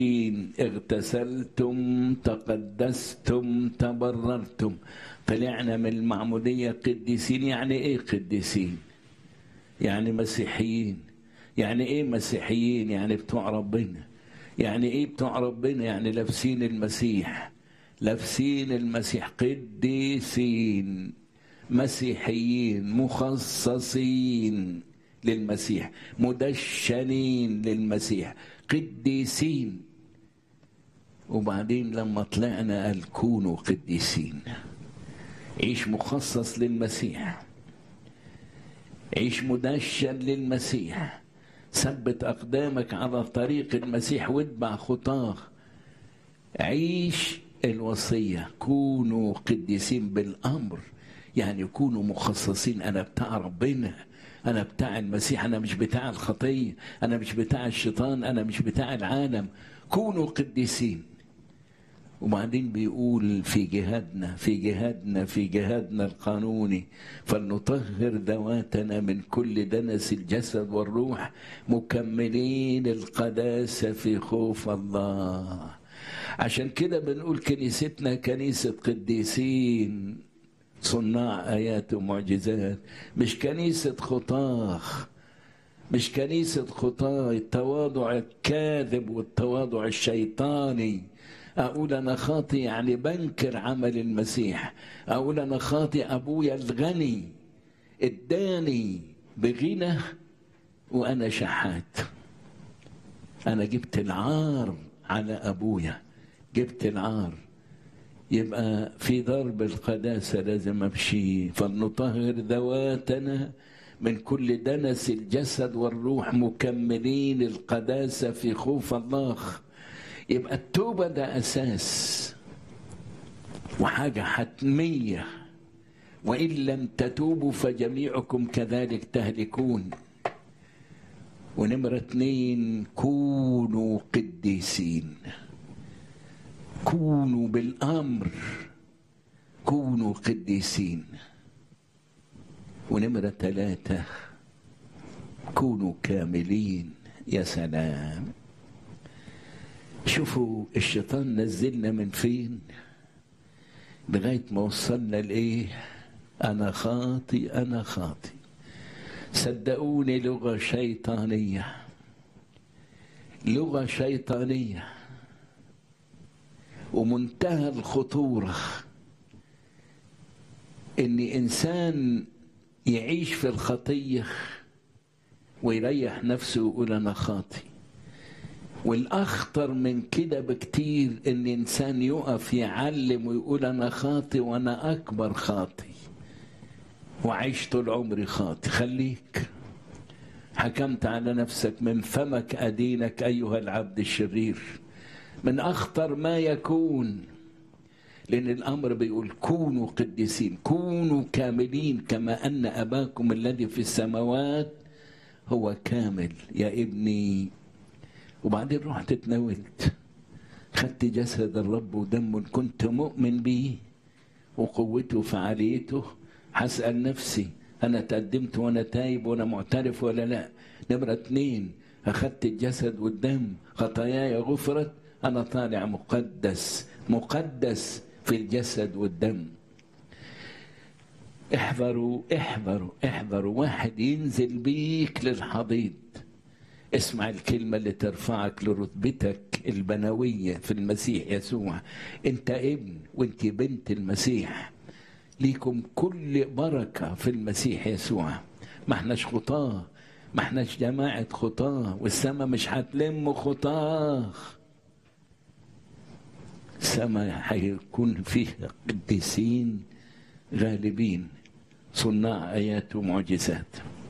اغتسلتم تقدستم تبررتم طلعنا من المعمودية قديسين يعني ايه قديسين يعني مسيحيين يعني ايه مسيحيين يعني بتوع ربنا يعني ايه بتوع ربنا يعني لابسين المسيح لابسين المسيح قديسين مسيحيين مخصصين للمسيح مدشنين للمسيح قديسين وبعدين لما طلعنا قال كونوا قديسين عيش مخصص للمسيح عيش مدشن للمسيح ثبت أقدامك على طريق المسيح واتبع خطاه عيش الوصية كونوا قديسين بالأمر يعني كونوا مخصصين أنا بتاع ربنا أنا بتاع المسيح أنا مش بتاع الخطية أنا مش بتاع الشيطان أنا مش بتاع العالم كونوا قديسين وبعدين بيقول في جهادنا في جهادنا في جهادنا القانوني فلنطهر ذواتنا من كل دنس الجسد والروح مكملين القداسة في خوف الله عشان كده بنقول كنيستنا كنيسة قديسين صناع آيات ومعجزات مش كنيسة خطاه مش كنيسة خطاه التواضع الكاذب والتواضع الشيطاني أقول أنا خاطي يعني بنكر عمل المسيح أقول أنا خاطي أبويا الغني اداني بغنى وأنا شحات أنا جبت العار على أبويا جبت العار يبقى في ضرب القداسة لازم أمشي فلنطهر ذواتنا من كل دنس الجسد والروح مكملين القداسة في خوف الله يبقى التوبة ده أساس وحاجة حتمية وإن لم تتوبوا فجميعكم كذلك تهلكون ونمرة اتنين كونوا قديسين كونوا بالأمر كونوا قديسين ونمرة ثلاثة كونوا كاملين يا سلام شوفوا الشيطان نزلنا من فين لغاية ما وصلنا لإيه أنا خاطي أنا خاطي صدقوني لغة شيطانية لغة شيطانية ومنتهى الخطورة إن إنسان يعيش في الخطية ويريح نفسه ويقول أنا خاطي والأخطر من كده بكتير إن إنسان يقف يعلم ويقول أنا خاطي وأنا أكبر خاطي وعيش طول عمري خاطي خليك حكمت على نفسك من فمك أدينك أيها العبد الشرير من أخطر ما يكون لأن الأمر بيقول كونوا قديسين كونوا كاملين كما أن أباكم الذي في السماوات هو كامل يا ابني وبعدين رحت اتناولت خدت جسد الرب ودمه كنت مؤمن به وقوته وفعاليته هسأل نفسي أنا تقدمت وأنا تايب وأنا معترف ولا لا نمرة اتنين أخدت الجسد والدم خطاياي غفرت أنا طالع مقدس مقدس في الجسد والدم احذروا احذروا احذروا واحد ينزل بيك للحضيض اسمع الكلمة اللي ترفعك لرتبتك البنوية في المسيح يسوع انت ابن وانت بنت المسيح ليكم كل بركة في المسيح يسوع ما احناش خطاه ما احناش جماعة خطاه والسما مش هتلم خطاه السما هيكون فيها قديسين غالبين صناع آيات ومعجزات